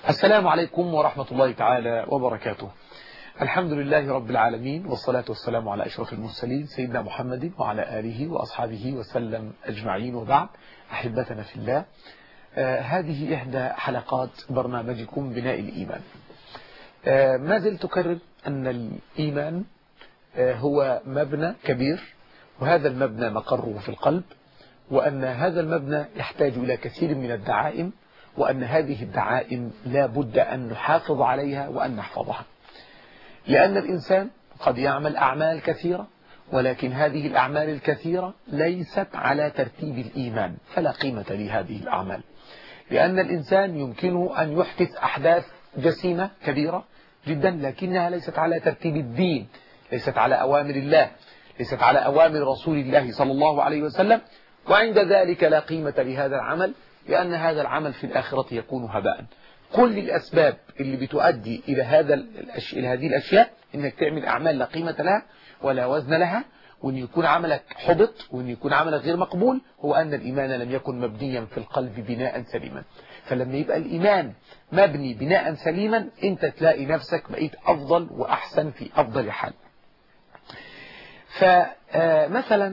السلام عليكم ورحمة الله تعالى وبركاته الحمد لله رب العالمين والصلاة والسلام على أشرف المرسلين سيدنا محمد وعلى آله وأصحابه وسلم أجمعين وبعد أحبتنا في الله آه هذه إحدى حلقات برنامجكم بناء الإيمان آه ما زلت أكرر أن الإيمان آه هو مبنى كبير وهذا المبنى مقره في القلب وأن هذا المبنى يحتاج إلى كثير من الدعائم وأن هذه الدعائم لا بد أن نحافظ عليها وأن نحفظها لأن الإنسان قد يعمل أعمال كثيرة ولكن هذه الأعمال الكثيرة ليست على ترتيب الإيمان فلا قيمة لهذه الأعمال لأن الإنسان يمكنه أن يحدث أحداث جسيمة كبيرة جدا لكنها ليست على ترتيب الدين ليست على أوامر الله ليست على أوامر رسول الله صلى الله عليه وسلم وعند ذلك لا قيمة لهذا العمل لأن هذا العمل في الآخرة يكون هباء كل الأسباب اللي بتؤدي إلى هذا الأش... إلى هذه الأشياء إنك تعمل أعمال لا قيمة لها ولا وزن لها وأن يكون عملك حبط وأن يكون عملك غير مقبول هو أن الإيمان لم يكن مبنيا في القلب بناء سليما فلما يبقى الإيمان مبني بناء سليما أنت تلاقي نفسك بقيت أفضل وأحسن في أفضل حال فمثلا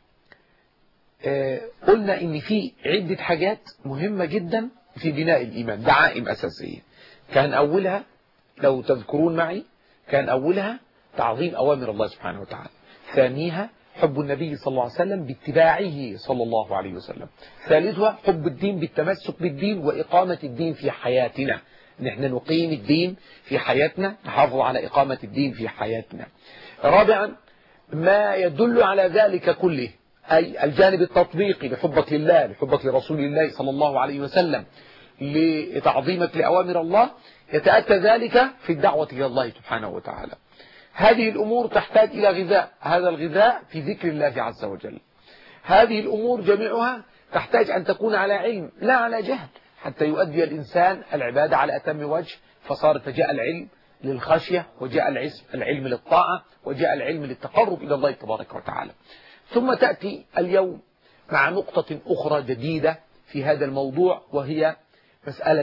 قلنا ان في عدة حاجات مهمة جدا في بناء الإيمان دعائم أساسية كان أولها لو تذكرون معي كان أولها تعظيم أوامر الله سبحانه وتعالى ثانيها حب النبي صلى الله عليه وسلم باتباعه صلى الله عليه وسلم ثالثها حب الدين بالتمسك بالدين وإقامة الدين في حياتنا نحن نقيم الدين في حياتنا نحافظ على إقامة الدين في حياتنا رابعا ما يدل على ذلك كله أي الجانب التطبيقي لحبك لله لحبك لرسول الله صلى الله عليه وسلم لتعظيمك لأوامر الله يتأتى ذلك في الدعوة إلى الله سبحانه وتعالى هذه الأمور تحتاج إلى غذاء هذا الغذاء في ذكر الله عز وجل هذه الأمور جميعها تحتاج أن تكون على علم لا على جهل حتى يؤدي الإنسان العبادة على أتم وجه فصار فجاء العلم للخشية وجاء العلم للطاعة وجاء العلم للتقرب إلى الله تبارك وتعالى ثم تأتي اليوم مع نقطة أخرى جديدة في هذا الموضوع وهي مسألة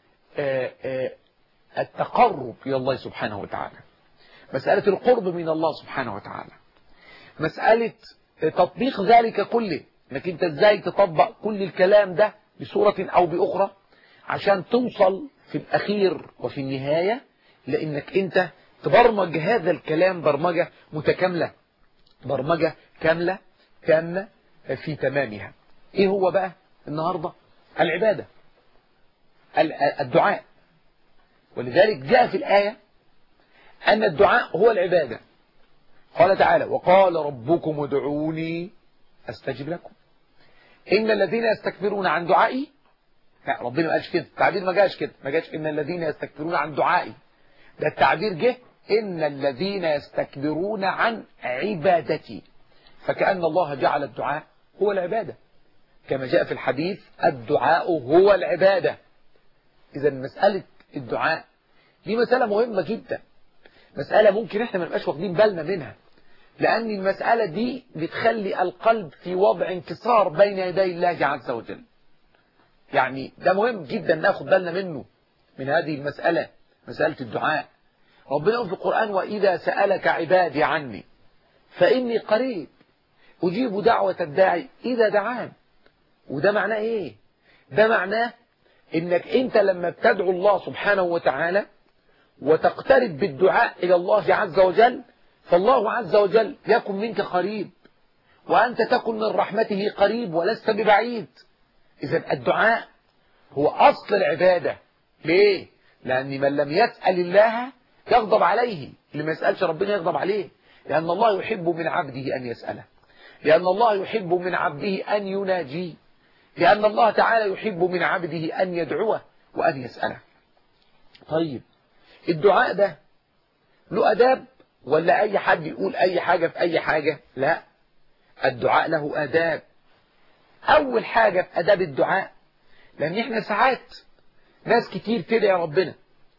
التقرب إلى الله سبحانه وتعالى مسألة القرب من الله سبحانه وتعالى مسألة تطبيق ذلك كله انك انت ازاي تطبق كل الكلام ده بصورة او باخرى عشان توصل في الاخير وفي النهاية لانك انت تبرمج هذا الكلام برمجة متكاملة برمجة كاملة تامة في تمامها ايه هو بقى النهاردة العبادة الدعاء ولذلك جاء في الآية أن الدعاء هو العبادة قال تعالى وقال ربكم ادعوني أستجب لكم إن الذين يستكبرون عن دعائي لا ربنا ما قالش كده التعبير ما جاش كده ما جاش إن الذين يستكبرون عن دعائي ده التعبير جه إن الذين يستكبرون عن عبادتي فكأن الله جعل الدعاء هو العبادة كما جاء في الحديث الدعاء هو العبادة إذا مسألة الدعاء دي مسألة مهمة جدا مسألة ممكن احنا ما نبقاش واخدين بالنا منها لأن المسألة دي بتخلي القلب في وضع انكسار بين يدي الله عز وجل يعني ده مهم جدا ناخد بالنا منه من هذه المسألة مسألة الدعاء ربنا يقول في القرآن وإذا سألك عبادي عني فإني قريب أجيب دعوة الداعي إذا دعان وده معناه إيه ده معناه إنك أنت لما بتدعو الله سبحانه وتعالى وتقترب بالدعاء إلى الله عز وجل فالله عز وجل يكن منك قريب وأنت تكن من رحمته قريب ولست ببعيد إذا الدعاء هو أصل العبادة ليه؟ لأن من لم يسأل الله يغضب عليه اللي ما يسألش ربنا يغضب عليه لأن الله يحب من عبده أن يسأله لأن الله يحب من عبده أن يناجيه لأن الله تعالى يحب من عبده أن يدعوه وأن يسأله طيب الدعاء ده له أداب ولا أي حد يقول أي حاجة في أي حاجة لا الدعاء له أداب أول حاجة في أداب الدعاء لأن إحنا ساعات ناس كتير تدعي ربنا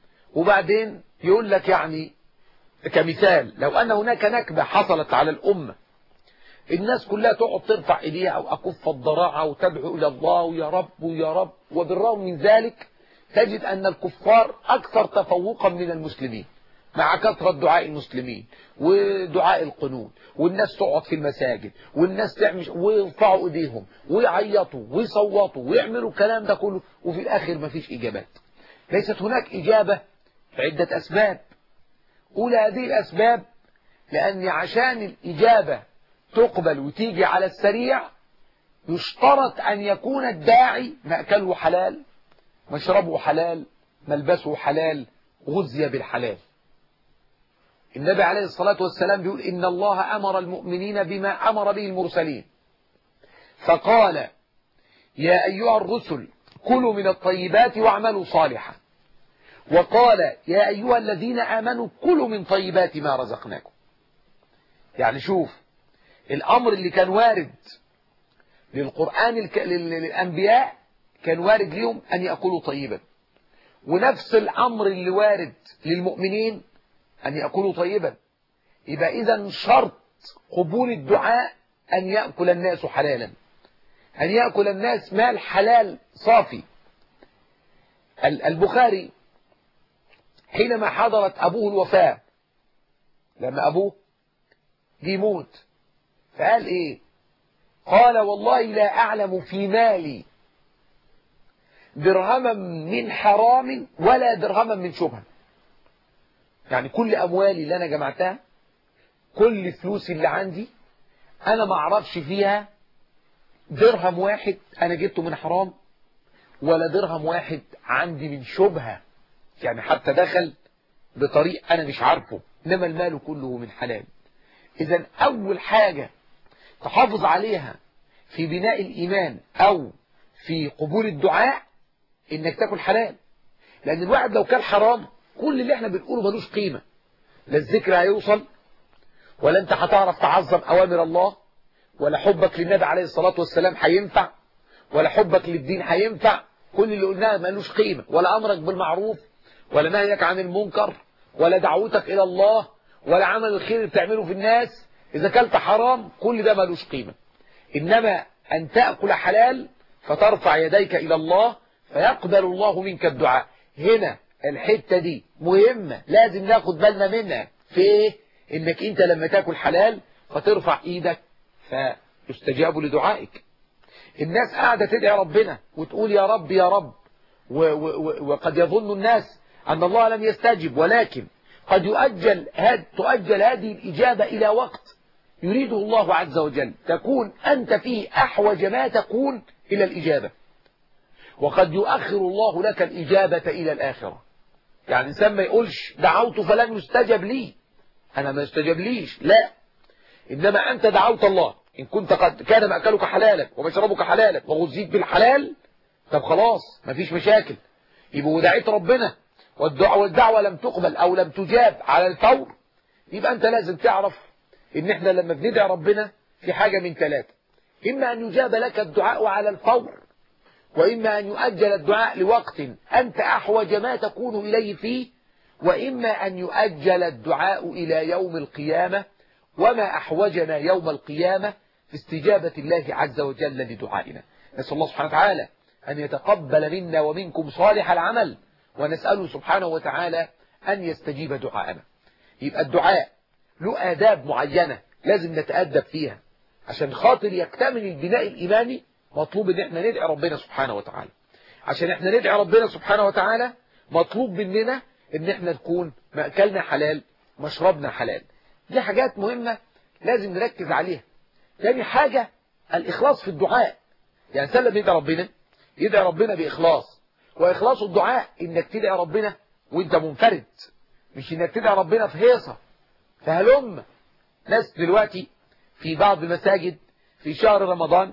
وبعدين يقول لك يعني كمثال لو أن هناك نكبة حصلت على الأمة الناس كلها تقعد ترفع ايديها او اكف الضراعه وتدعو الى الله ويا رب ويا رب وبالرغم من ذلك تجد أن الكفار أكثر تفوقا من المسلمين مع كثرة دعاء المسلمين ودعاء القنوت والناس تقعد في المساجد والناس تعمل ويرفعوا ايديهم ويعيطوا ويصوتوا ويعملوا الكلام ده كله وفي الآخر ما فيش إجابات ليست هناك إجابة عدة أسباب أولى هذه الأسباب لأن عشان الإجابة تقبل وتيجي على السريع يشترط أن يكون الداعي مأكله حلال مشربه حلال ملبسه حلال غذي بالحلال النبي عليه الصلاة والسلام بيقول إن الله أمر المؤمنين بما أمر به المرسلين فقال يا أيها الرسل كلوا من الطيبات واعملوا صالحا وقال يا أيها الذين آمنوا كلوا من طيبات ما رزقناكم يعني شوف الأمر اللي كان وارد للقرآن الك... للأنبياء كان وارد لهم أن يأكلوا طيبا ونفس الأمر اللي وارد للمؤمنين أن يأكلوا طيبا يبقى إذا شرط قبول الدعاء أن يأكل الناس حلالا أن يأكل الناس مال حلال صافي البخاري حينما حضرت أبوه الوفاة لما أبوه جه يموت فقال إيه قال والله لا أعلم في مالي درهما من حرام ولا درهما من شبهه يعني كل أموالي اللي أنا جمعتها كل فلوسي اللي عندي أنا ما أعرفش فيها درهم واحد أنا جبته من حرام ولا درهم واحد عندي من شبهة يعني حتى دخل بطريق أنا مش عارفه إنما المال كله من حلال إذا أول حاجة تحافظ عليها في بناء الإيمان أو في قبول الدعاء إنك تاكل حلال لأن الواحد لو كان حرام كل اللي احنا بنقوله ملوش قيمة لا الذكر هيوصل ولا انت هتعرف تعظم أوامر الله ولا حبك للنبي عليه الصلاة والسلام هينفع ولا حبك للدين هينفع كل اللي قلناه ملوش قيمة ولا أمرك بالمعروف ولا نهيك عن المنكر ولا دعوتك إلى الله ولا عمل الخير اللي بتعمله في الناس إذا كلت حرام كل ده ملوش قيمة إنما أن تأكل حلال فترفع يديك إلى الله فيقبل الله منك الدعاء هنا الحتة دي مهمة لازم ناخد بالنا منها في ايه انك انت لما تاكل حلال فترفع ايدك فيستجاب لدعائك الناس قاعدة تدعي ربنا وتقول يا رب يا رب و و وقد يظن الناس أن الله لم يستجب ولكن قد يؤجل هاد تؤجل هذه الإجابة إلى وقت يريده الله عز وجل تكون أنت فيه أحوج ما تكون إلى الإجابة وقد يؤخر الله لك الإجابة إلى الآخرة يعني الإنسان ما يقولش دعوت فلن يستجب لي أنا ما يستجب ليش لا إنما أنت دعوت الله إن كنت قد كان مأكلك حلالا ومشربك حلالا وغزيت بالحلال طب خلاص مفيش مشاكل يبقى ودعيت ربنا والدعوة, والدعوة لم تقبل أو لم تجاب على الفور يبقى أنت لازم تعرف إن إحنا لما بندعي ربنا في حاجة من ثلاثة إما أن يجاب لك الدعاء على الفور وإما أن يؤجل الدعاء لوقت أنت أحوج ما تكون إليه فيه وإما أن يؤجل الدعاء إلى يوم القيامة وما أحوجنا يوم القيامة في استجابة الله عز وجل لدعائنا نسأل الله سبحانه وتعالى أن يتقبل منا ومنكم صالح العمل ونسأله سبحانه وتعالى أن يستجيب دعاءنا يبقى الدعاء له آداب معينة لازم نتأدب فيها عشان خاطر يكتمل البناء الإيماني مطلوب ان احنا ندعي ربنا سبحانه وتعالى عشان احنا ندعي ربنا سبحانه وتعالى مطلوب مننا ان احنا نكون مأكلنا حلال مشربنا حلال دي حاجات مهمة لازم نركز عليها تاني حاجة الإخلاص في الدعاء يعني سلم يدعي ربنا يدعي ربنا بإخلاص وإخلاص الدعاء إنك تدعي ربنا وإنت منفرد مش إنك تدعي ربنا في هيصة فهلم ناس دلوقتي في بعض المساجد في شهر رمضان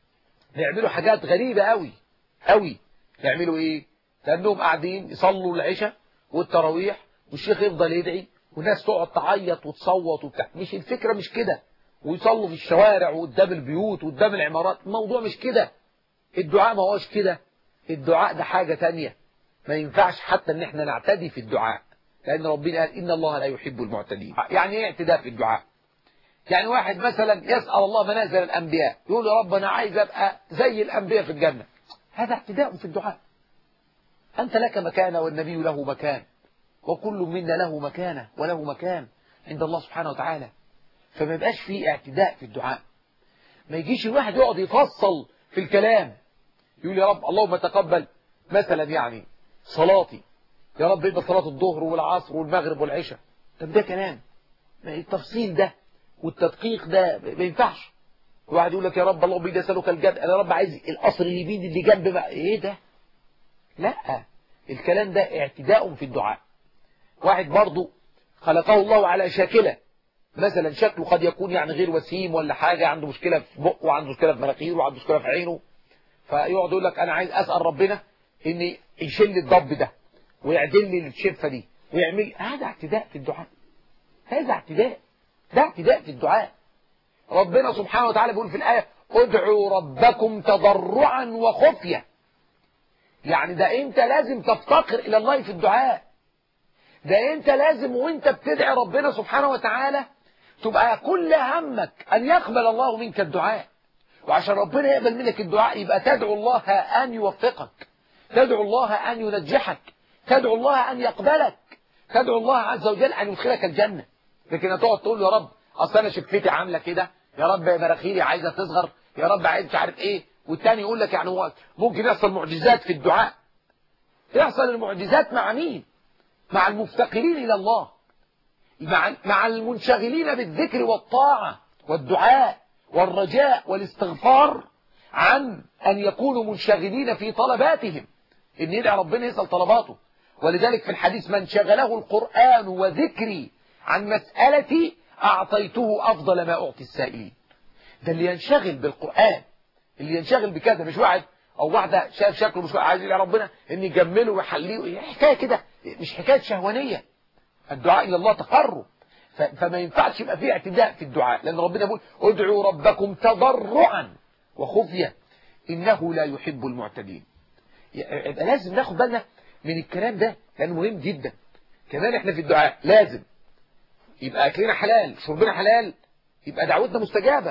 بيعملوا حاجات غريبة قوي قوي يعملوا ايه لانهم قاعدين يصلوا العشاء والتراويح والشيخ يفضل يدعي والناس تقعد تعيط وتصوت وبتاع مش الفكرة مش كده ويصلوا في الشوارع وقدام البيوت وقدام العمارات الموضوع مش كده الدعاء ما هوش كده الدعاء ده حاجة تانية ما ينفعش حتى ان احنا نعتدي في الدعاء لان ربنا قال ان الله لا يحب المعتدين يعني ايه اعتداء في الدعاء يعني واحد مثلا يسأل الله منازل الأنبياء يقول يا رب أنا عايز أبقى زي الأنبياء في الجنة هذا اعتداء في الدعاء أنت لك مكانة والنبي له مكان وكل منا له مكانة وله مكان عند الله سبحانه وتعالى فما يبقاش فيه اعتداء في الدعاء ما يجيش الواحد يقعد يفصل في الكلام يقول يا رب اللهم تقبل مثلا يعني صلاتي يا رب يبقى صلاة الظهر والعصر والمغرب والعشاء طب ده كلام التفصيل ده والتدقيق ده ما ينفعش الواحد يقول لك يا رب اللهم إني أسألك الجنة أنا يا رب عايز القصر اليمين اللي جنب بقى إيه ده لا الكلام ده اعتداء في الدعاء واحد برضه خلقه الله على شاكلة مثلا شكله قد يكون يعني غير وسيم ولا حاجة عنده مشكلة في بقه وعنده مشكلة في مناخيره وعنده مشكلة في عينه فيقعد يقول لك أنا عايز أسأل ربنا إن يشيل لي الضب ده ويعدل لي الشفة دي ويعمل هذا اعتداء في الدعاء هذا اعتداء ده اعتداء في الدعاء ربنا سبحانه وتعالى بيقول في الآية ادعوا ربكم تضرعا وخفية يعني ده انت لازم تفتقر الى الله في الدعاء ده انت لازم وانت بتدعي ربنا سبحانه وتعالى تبقى كل همك ان يقبل الله منك الدعاء وعشان ربنا يقبل منك الدعاء يبقى تدعو الله ان يوفقك تدعو الله ان ينجحك تدعو الله ان يقبلك تدعو الله عز وجل ان يدخلك الجنة لكن هتقعد تقول يا رب اصل انا شفتي عامله كده يا رب مناخيري عايزه تصغر يا رب عايز مش عارف ايه والتاني يقول لك يعني هو ممكن يحصل معجزات في الدعاء يحصل المعجزات مع مين مع المفتقرين إلى الله مع مع المنشغلين بالذكر والطاعة والدعاء والرجاء والاستغفار عن أن يكونوا منشغلين في طلباتهم إن يدعي ربنا يسأل طلباته ولذلك في الحديث من شغله القرآن وذكري عن مسألتي أعطيته أفضل ما أعطي السائلين ده اللي ينشغل بالقرآن اللي ينشغل بكذا مش واحد او واحدة شاف شكله مش عايز يدعي ربنا ان يجمله ويحليه حكاية كده مش حكاية شهوانية الدعاء الى الله تقرب فما ينفعش يبقى فيه اعتداء في الدعاء لان ربنا يقول ادعوا ربكم تضرعا وخفية انه لا يحب المعتدين يبقى لازم ناخد بالنا من الكلام ده لانه مهم جدا كمان احنا في الدعاء لازم يبقى اكلنا حلال شربنا حلال يبقى دعوتنا مستجابة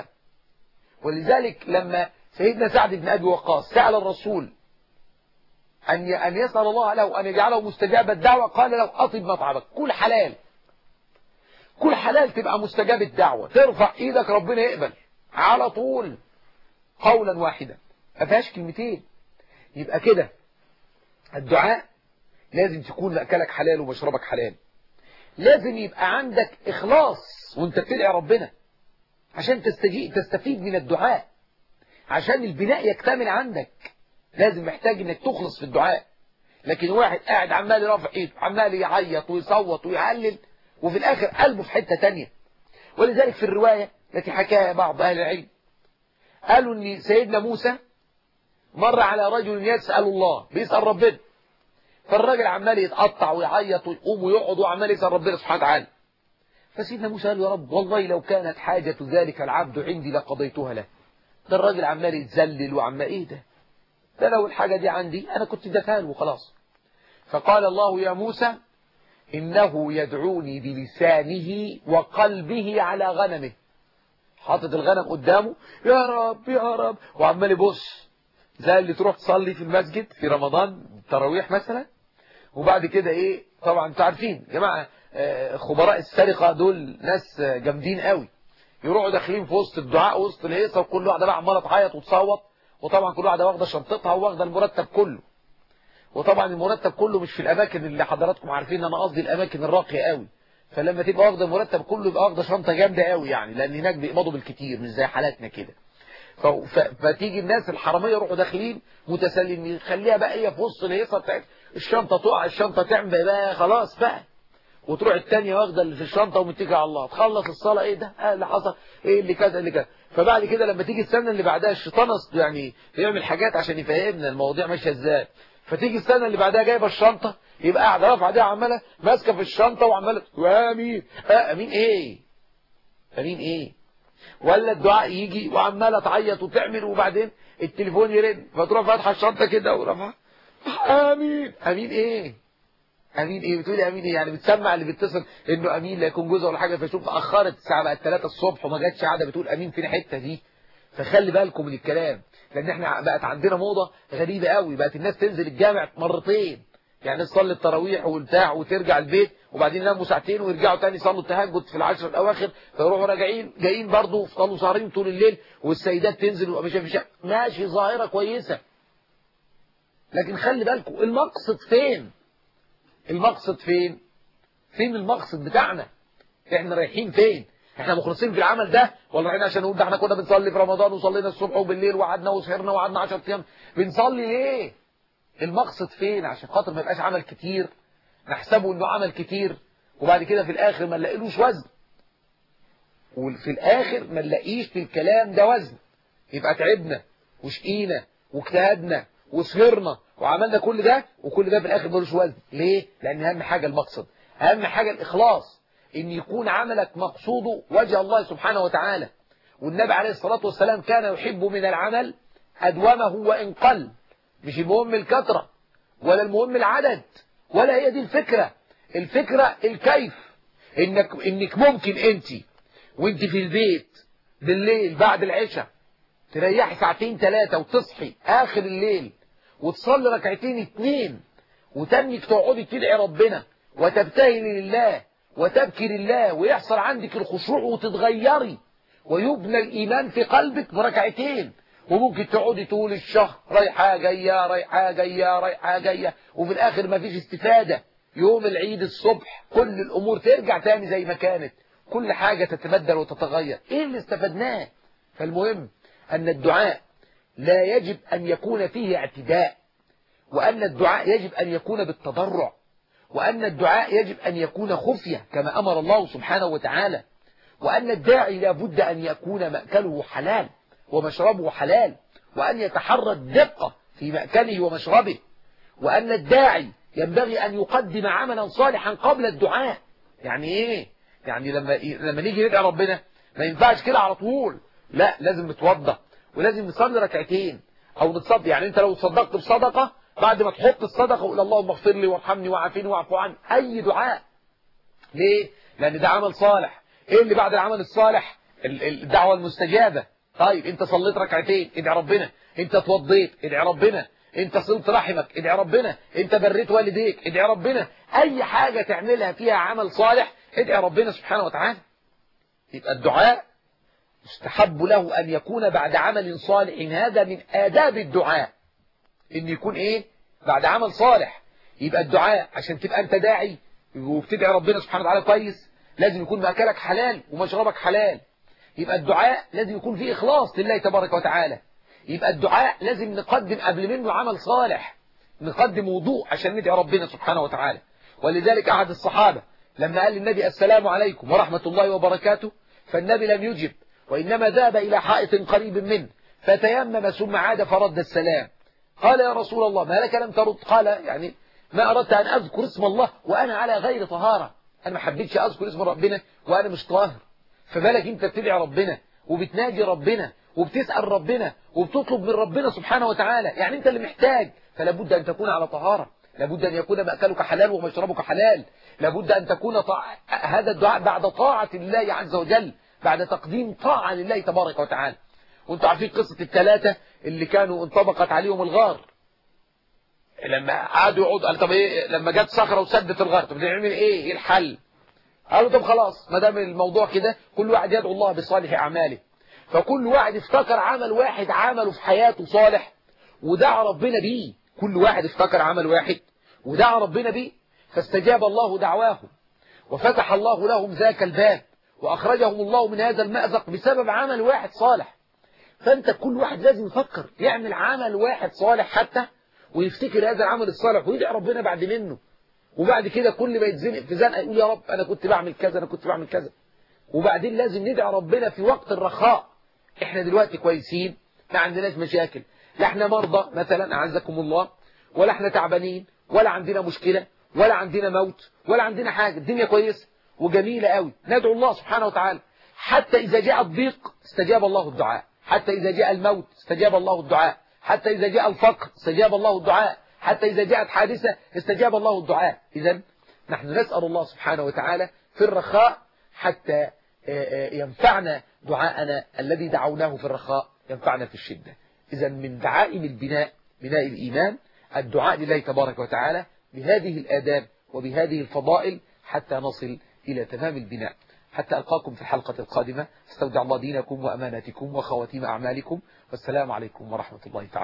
ولذلك لما سيدنا سعد بن أبي وقاص سأل الرسول أن أن يسأل الله له أن يجعله مستجاب الدعوة قال له أطب مطعمك كل حلال كل حلال تبقى مستجاب الدعوة ترفع إيدك ربنا يقبل على طول قولا واحدا ما فيهاش كلمتين يبقى كده الدعاء لازم تكون مأكلك حلال ومشربك حلال لازم يبقى عندك إخلاص وانت بتدعي ربنا عشان تستجيب تستفيد من الدعاء عشان البناء يكتمل عندك لازم محتاج انك تخلص في الدعاء لكن واحد قاعد عمال يرفع ايده عمال يعيط ويصوت ويعلل وفي الاخر قلبه في حتة تانية ولذلك في الرواية التي حكاها بعض اهل العلم قالوا ان سيدنا موسى مر على رجل يسأل الله بيسأل ربنا فالراجل عمال يتقطع ويعيط ويقوم ويقعد وعمال يسأل ربنا سبحانه وتعالى فسيدنا موسى قال يا رب والله لو كانت حاجة ذلك العبد عندي لقضيتها له ده الراجل عمال يتذلل وعمال ايه ده ده لو الحاجة دي عندي انا كنت اديتها له وخلاص فقال الله يا موسى انه يدعوني بلسانه وقلبه على غنمه حاطط الغنم قدامه يا رب يا رب وعمال يبص زي اللي تروح تصلي في المسجد في رمضان تراويح مثلا وبعد كده ايه طبعا انتوا عارفين جماعه خبراء السرقه دول ناس جامدين قوي يروحوا داخلين في وسط الدعاء وسط الهيصه وكل واحده بقى عماله تعيط وتصوت وطبعا كل واحده واخده شنطتها واخده المرتب كله وطبعا المرتب كله مش في الاماكن اللي حضراتكم عارفين انا قصدي الاماكن الراقيه قوي فلما تبقى واخده المرتب كله يبقى واخده شنطه جامده قوي يعني لان هناك بيقبضوا بالكتير مش زي حالاتنا كده فتيجي الناس الحراميه يروحوا داخلين متسلمين يخليها بقى هي في وسط الهيصه بتاعت الشنطه تقع الشنطه تعمل بقى خلاص بقى وتروح التانية واخده اللي في الشنطة ومتكة على الله تخلص الصلاة ايه ده اه اللي حصل ايه اللي كذا اللي كذا فبعد كده لما تيجي السنة اللي بعدها الشيطان يعني يعمل حاجات عشان يفهمنا المواضيع ماشية ازاي فتيجي السنة اللي بعدها جايبه الشنطة يبقى قاعدة رافعة دي عمالة ماسكة في الشنطة وعمالة امين اه امين ايه امين ايه ولا الدعاء يجي وعمالة تعيط وتعمل وبعدين التليفون يرن فتروح فاتحة الشنطة كده ورافعة امين امين ايه امين ايه بتقولي امين ايه يعني بتسمع اللي بيتصل انه امين لا يكون جزء ولا حاجه فشوف اخرت الساعه بقت 3 الصبح وما جاتش قاعده بتقول امين فين الحته دي فخلي بالكم من الكلام لان احنا بقت عندنا موضه غريبه قوي بقت الناس تنزل الجامع مرتين يعني تصلي التراويح والبتاع وترجع البيت وبعدين يناموا ساعتين ويرجعوا تاني يصلوا التهجد في العشر الاواخر فيروحوا راجعين جايين برضه يفضلوا سهرين طول الليل والسيدات تنزل وماشيه في الشارع ماشي ظاهره كويسه لكن خلي بالكم المقصد فين المقصد فين فين المقصد بتاعنا احنا رايحين فين احنا مخلصين في العمل ده ولا رايحين عشان نقول ده احنا كنا بنصلي في رمضان وصلينا الصبح وبالليل وقعدنا وسهرنا وقعدنا 10 ايام بنصلي ليه المقصد فين عشان خاطر ما يبقاش عمل كتير نحسبه انه عمل كتير وبعد كده في الاخر ما نلاقيلوش وزن وفي الاخر ما نلاقيش في الكلام ده وزن يبقى تعبنا وشقينا واجتهدنا وسهرنا وعملنا كل ده وكل ده في الاخر ملوش وزن ليه لان اهم حاجه المقصد اهم حاجه الاخلاص ان يكون عملك مقصوده وجه الله سبحانه وتعالى والنبي عليه الصلاه والسلام كان يحب من العمل ادومه وان قل مش المهم الكثره ولا المهم العدد ولا هي دي الفكره الفكره الكيف انك انك ممكن انت وانت في البيت بالليل بعد العشاء تريحي ساعتين ثلاثة وتصحي آخر الليل وتصلي ركعتين اتنين وتنك تقعدي تدعي ربنا وتبتهلي لله وتبكي لله ويحصل عندك الخشوع وتتغيري ويبنى الإيمان في قلبك بركعتين وممكن تقعدي طول الشهر رايحة جاية رايحة جاية رايحة جاية وفي الآخر ما فيش استفادة يوم العيد الصبح كل الأمور ترجع تاني زي ما كانت كل حاجة تتبدل وتتغير إيه اللي استفدناه فالمهم أن الدعاء لا يجب أن يكون فيه اعتداء وأن الدعاء يجب أن يكون بالتضرع وأن الدعاء يجب أن يكون خفية كما أمر الله سبحانه وتعالى وأن الداعي لابد أن يكون مأكله حلال ومشربه حلال وأن يتحرى الدقة في مأكله ومشربه وأن الداعي ينبغي أن يقدم عملا صالحا قبل الدعاء يعني إيه يعني لما لما نيجي ندعي ربنا ما ينفعش كده على طول لا لازم نتوضى ولازم نصلي ركعتين او نتصدق يعني انت لو تصدقت بصدقه بعد ما تحط الصدقه قول اللهم اغفر لي وارحمني وعافيني واعف عني اي دعاء ليه لان ده عمل صالح ايه اللي بعد العمل الصالح الدعوه المستجابه طيب انت صليت ركعتين ادعي ربنا انت اتوضيت ادعي ربنا انت صلت رحمك ادعي ربنا انت بريت والديك ادعي ربنا اي حاجه تعملها فيها عمل صالح ادعي ربنا سبحانه وتعالى يبقى الدعاء يستحب له أن يكون بعد عمل صالح هذا من آداب الدعاء إن يكون إيه بعد عمل صالح يبقى الدعاء عشان تبقى أنت داعي وبتدعي ربنا سبحانه وتعالى كويس لازم يكون مأكلك حلال ومشربك حلال يبقى الدعاء لازم يكون فيه إخلاص لله تبارك وتعالى يبقى الدعاء لازم نقدم قبل منه عمل صالح نقدم وضوء عشان ندعي ربنا سبحانه وتعالى ولذلك أحد الصحابة لما قال للنبي السلام عليكم ورحمة الله وبركاته فالنبي لم يجب وإنما ذهب إلى حائط قريب منه فتيمم ثم عاد فرد السلام قال يا رسول الله ما لك لم ترد قال يعني ما أردت أن أذكر اسم الله وأنا على غير طهارة أنا ما حبيتش أذكر اسم ربنا وأنا مش طاهر فبالك أنت بتدعي ربنا وبتناجي ربنا وبتسأل ربنا وبتطلب من ربنا سبحانه وتعالى يعني أنت اللي محتاج فلا بد أن تكون على طهارة لابد أن يكون مأكلك حلال ومشربك حلال لابد أن تكون طاع... هذا الدعاء بعد طاعة الله عز وجل بعد تقديم طاعة لله تبارك وتعالى وانتوا عارفين قصة الثلاثة اللي كانوا انطبقت عليهم الغار لما قعدوا يقعدوا قال طب ايه لما جت صخرة وسدت الغار طب نعمل ايه ايه الحل قالوا طب خلاص ما دام الموضوع كده كل واحد يدعو الله بصالح اعماله فكل واحد افتكر عمل واحد عمله في حياته صالح ودعا ربنا بيه كل واحد افتكر عمل واحد ودعا ربنا بيه فاستجاب الله دعواهم وفتح الله لهم ذاك الباب وأخرجهم الله من هذا المأزق بسبب عمل واحد صالح فأنت كل واحد لازم يفكر يعمل عمل واحد صالح حتى ويفتكر هذا العمل الصالح ويدعي ربنا بعد منه وبعد كده كل ما يتزنق في زنقه يقول يا رب أنا كنت بعمل كذا أنا كنت بعمل كذا وبعدين لازم ندعي ربنا في وقت الرخاء احنا دلوقتي كويسين ما عندناش مشاكل لا احنا مرضى مثلا أعزكم الله ولا احنا تعبانين ولا عندنا مشكلة ولا عندنا موت ولا عندنا حاجة الدنيا كويسة وجميلة قوي ندعو الله سبحانه وتعالى حتى إذا جاء الضيق استجاب الله الدعاء حتى إذا جاء الموت استجاب الله الدعاء حتى إذا جاء الفقر استجاب الله الدعاء حتى إذا جاءت حادثة استجاب الله الدعاء إذا نحن نسأل الله سبحانه وتعالى في الرخاء حتى ينفعنا دعاءنا الذي دعوناه في الرخاء ينفعنا في الشدة إذا من دعائم البناء بناء الإيمان الدعاء لله تبارك وتعالى بهذه الآداب وبهذه الفضائل حتى نصل إلى تمام البناء حتى ألقاكم في الحلقة القادمة استودع الله دينكم وأماناتكم وخواتيم أعمالكم والسلام عليكم ورحمة الله تعالى